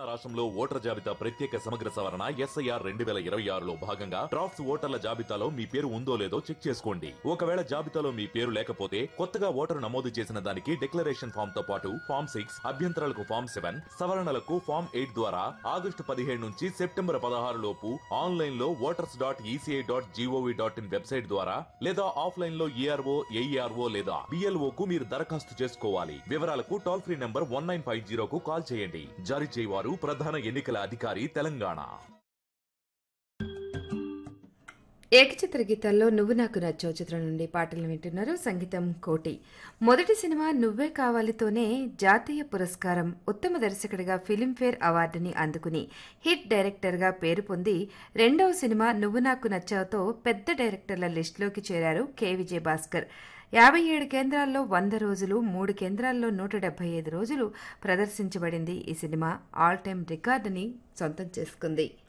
రాష్ట్రంలో ఓటర్ జాబితా ప్రత్యేక సమగ్ర సవరణ ఎస్ఐఆర్ రెండు వేల ఇరవై ఆరులో భాగంగా డ్రాఫ్ట్స్ ఓటర్ల జాబితాలో మీ పేరు ఉందో లేదో చెక్ చేసుకోండి ఒకవేళ జాబితాలో మీ పేరు లేకపోతే కొత్తగా ఓటరు నమోదు చేసిన దానికి డిక్లరేషన్ ఫామ్ తో పాటు ఫామ్ సిక్స్ అభ్యంతరాలకు ఫామ్ సెవెన్ సవరణలకు ఫామ్ ఎయిట్ ద్వారా ఆగస్టు పదిహేడు నుంచి సెప్టెంబర్ పదహారు లోపు ఆన్లైన్ లో voters dot ECI dot gov dot in website ద్వారా లేదా ఆఫ్లైన్ లో ఈఆర్ఓ ఏఈఆర్ఓ లేదా బిఎల్ఓ కు మీరు దరఖాస్తు చేసుకోవాలి వివరాలకు toll free number one nine five జీరోకు కాల్ చేయండి జారీ చేయవారు ప్రధాన ఎన్నికల అధికారి తెలంగాణ ఏకచిత్ర గీతాల్లో నువ్వు నాకు నచ్చో చిత్రం నుండి పాటలు వింటున్నారు సంగీతం కోటి మొదటి సినిమా నువ్వే కావాలితోనే జాతీయ పురస్కారం ఉత్తమ దర్శకుడిగా ఫిలింఫేర్ అవార్డుని అందుకుని హిట్ డైరెక్టర్గా పేరు పొంది రెండవ సినిమా నువ్వు నాకు నచ్చావుతో పెద్ద డైరెక్టర్ల లిస్టులోకి చేరారు కె విజయ్ భాస్కర్ యాభై ఏడు కేంద్రాల్లో వంద రోజులు మూడు కేంద్రాల్లో నూట డెబ్బై ఐదు రోజులు ప్రదర్శించబడింది ఈ సినిమా ఆల్ టైమ్ రికార్డుని సొంతం చేసుకుంది